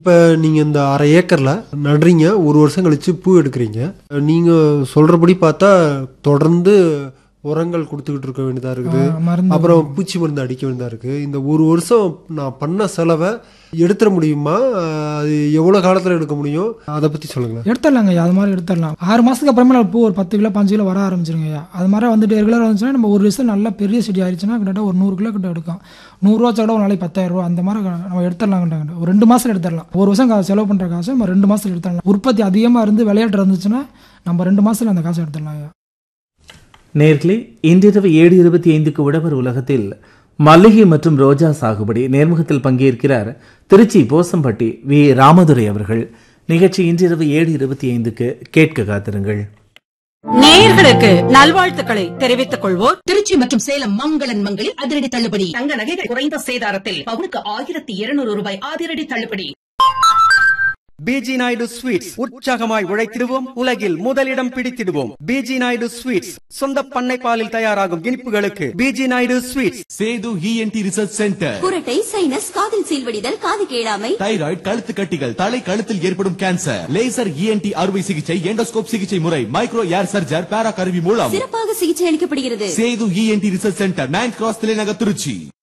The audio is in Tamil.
இப்போ நீங்கள் இந்த அரை ஏக்கரில் நடுறீங்க ஒரு வருஷம் கழித்து பூ எடுக்கிறீங்க நீங்கள் சொல்கிறபடி பார்த்தா தொடர்ந்து உரங்கள் கொடுத்துக்கிட்டு இருக்க வேண்டியதாக இருக்குது ஆ, மருந்து அப்புறம் பூச்சி மருந்து அடிக்க வேண்டியதாக இருக்குது இந்த ஒரு வருஷம் நான் பண்ண செலவை எடுத்துட முடியுமா அது எவ்வளோ காலத்தில் எடுக்க முடியும் அதை பற்றி சொல்லுங்களேன் எடுத்துடலாங்க ஐயா அது மாதிரி எடுத்துடலாம் ஆறு மாதத்துக்கு அப்புறமே நம்ம பூ ஒரு பத்து கிலோ பாஞ்சு கிலோ வர ஆரம்பிச்சிருங்க ஐயா அது மாதிரி வந்துட்டு ரெகுலராக வந்துச்சுன்னா நம்ம ஒரு வருஷம் நல்லா பெரிய செடி ஆயிடுச்சுன்னா கிட்டத்தட்ட ஒரு நூறு கிலோ கிட்ட எடுக்கும் நூறுரூவா கூட ஒரு நாளைக்கு பத்தாயிரம் ரூபா அந்த மாதிரி நம்ம எடுத்துடலாங்கிட்டாங்க ஒரு ரெண்டு மாதத்துல எடுத்துடலாம் ஒரு வருஷம் கா- செலவு பண்ணுற காசு நம்ம ரெண்டு மாதத்துல எடுத்துடலாம் உற்பத்தி அதிகமாக இருந்து விளையாட்டு இருந்துச்சுன்னா நம்ம ரெண்டு மாதத்துல அந்த காசை எடுத்துடலாம் ஐயா நேர்களே இன்றிரவு ஏழு இருபத்தி ஐந்துக்கு உழவர் உலகத்தில் மல்லிகை மற்றும் ரோஜா சாகுபடி நேர்முகத்தில் பங்கேற்கிறார் திருச்சி போசம்பட்டி வி ராமதுரை அவர்கள் நிகழ்ச்சி இன்றிரவு ஏழு இருபத்தி ஐந்துக்கு கேட்க காத்திருங்கள் நேயர்களுக்கு நல்வாழ்த்துக்களை தெரிவித்துக் கொள்வோர் திருச்சி மற்றும் சேலம் மங்களன் மங்களில் அதிரடி தள்ளுபடி தங்க நகைகள் குறைந்த சேதாரத்தில் பவுனுக்கு ஆயிரத்தி இருநூறு ரூபாய் அதிரடி தள்ளுபடி பிஜி நாயுடு ஸ்வீட்ஸ் உற்சாகமாய் உழைத்திடுவோம் உலகில் முதலிடம் பிடித்திடுவோம் பிஜி நாயுடு ஸ்வீட்ஸ் சொந்த பண்ணை பாலில் தயாராகும் இனிப்புகளுக்கு B G Naidu sweets Sethu E N T research centre குரட்டை சைனஸ் காதில் சீல்வடிதல் காது கேளாமை தைராய்டு கழுத்து கட்டிகள் தலை கழுத்தில் ஏற்படும் கேன்சர் லேசர் இஎன்டி அறுவை சிகிச்சை எண்டோஸ்கோப் சிகிச்சை முறை மைக்ரோ ஏர் சர்ஜர் பேரா கருவி மூலம் சிறப்பாக சிகிச்சை அளிக்கப்படுகிறது Sethu E N T research centre nine cross தலைநகர் திருச்சி